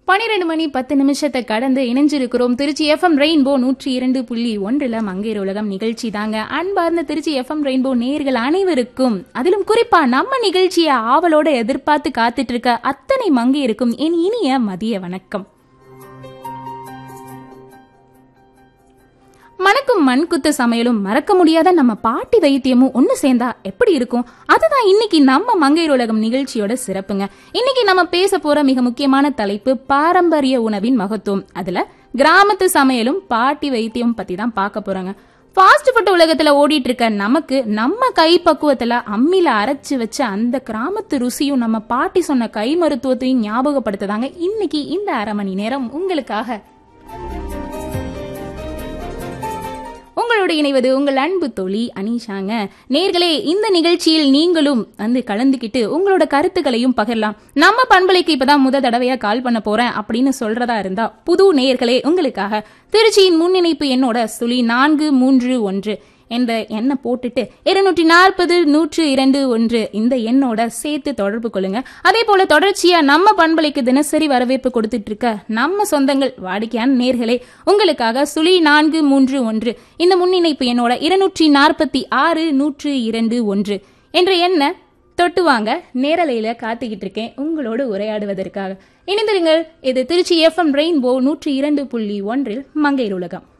பனிரெண்டு மணி பத்து நிமிஷத்தை கடந்து இணைஞ்சிருக்கிறோம் திருச்சி எஃப்எம் ரெயின்போ நூற்றி இரண்டு புள்ளி ஒன்றுல மங்கையர் உலகம் நிகழ்ச்சி தாங்க அன்பார்ந்த திருச்சி எஃப்எம் ரெயின்போ நேர்கள் அனைவருக்கும் அதிலும் குறிப்பா நம்ம நிகழ்ச்சியை ஆவலோட எதிர்பார்த்து காத்துட்டு இருக்க அத்தனை மங்கையருக்கும் என் இனிய மதிய வணக்கம் மணக்கும் மண்குத்து சமையலும் மறக்க முடியாத நம்ம பாட்டி வைத்தியமும் ஒண்ணு சேர்ந்தா எப்படி இருக்கும் அதுதான் இன்னைக்கு நம்ம மங்கையர் உலகம் நிகழ்ச்சியோட சிறப்புங்க இன்னைக்கு நம்ம பேச போற மிக முக்கியமான தலைப்பு பாரம்பரிய உணவின் மகத்துவம் அதுல கிராமத்து சமையலும் பாட்டி வைத்தியம் பத்தி தான் பார்க்க போறாங்க ஃபாஸ்ட் ஃபுட் உலகத்துல ஓடிட்டு இருக்க நமக்கு நம்ம கை பக்குவத்துல அம்மில அரைச்சு வச்ச அந்த கிராமத்து ருசியும் நம்ம பாட்டி சொன்ன கை மருத்துவத்தையும் ஞாபகப்படுத்துதாங்க இன்னைக்கு இந்த அரை மணி நேரம் உங்களுக்காக உங்களோட இணைவது உங்கள் அன்பு தோழி அனீஷாங்க நேர்களே இந்த நிகழ்ச்சியில் நீங்களும் வந்து கலந்துக்கிட்டு உங்களோட கருத்துக்களையும் பகிரலாம் நம்ம பண்பலைக்கு இப்பதான் முத தடவையா கால் பண்ண போறேன் அப்படின்னு சொல்றதா இருந்தா புது நேயர்களே உங்களுக்காக திருச்சியின் முன்னிணைப்பு என்னோட சுழி நான்கு மூன்று ஒன்று என்ற எண்ணை போட்டுட்டு இருநூற்றி நாற்பது நூற்று இரண்டு ஒன்று இந்த எண்ணோட சேர்த்து தொடர்பு கொள்ளுங்க அதே போல தொடர்ச்சியா நம்ம பண்பலைக்கு தினசரி வரவேற்பு கொடுத்துட்டு இருக்க நம்ம சொந்தங்கள் வாடிக்கையான நேர்களே உங்களுக்காக சுழி நான்கு மூன்று ஒன்று இந்த முன்னிணைப்பு எண்ணோட இருநூற்றி நாற்பத்தி ஆறு நூற்று இரண்டு ஒன்று என்ற எண்ணை தொட்டு வாங்க நேரலையில காத்துக்கிட்டு இருக்கேன் உங்களோடு உரையாடுவதற்காக இணைந்திருங்கள் இது திருச்சி எஃப்எம் ரெயின்போ நூற்றி இரண்டு புள்ளி ஒன்றில் மங்கையர் உலகம்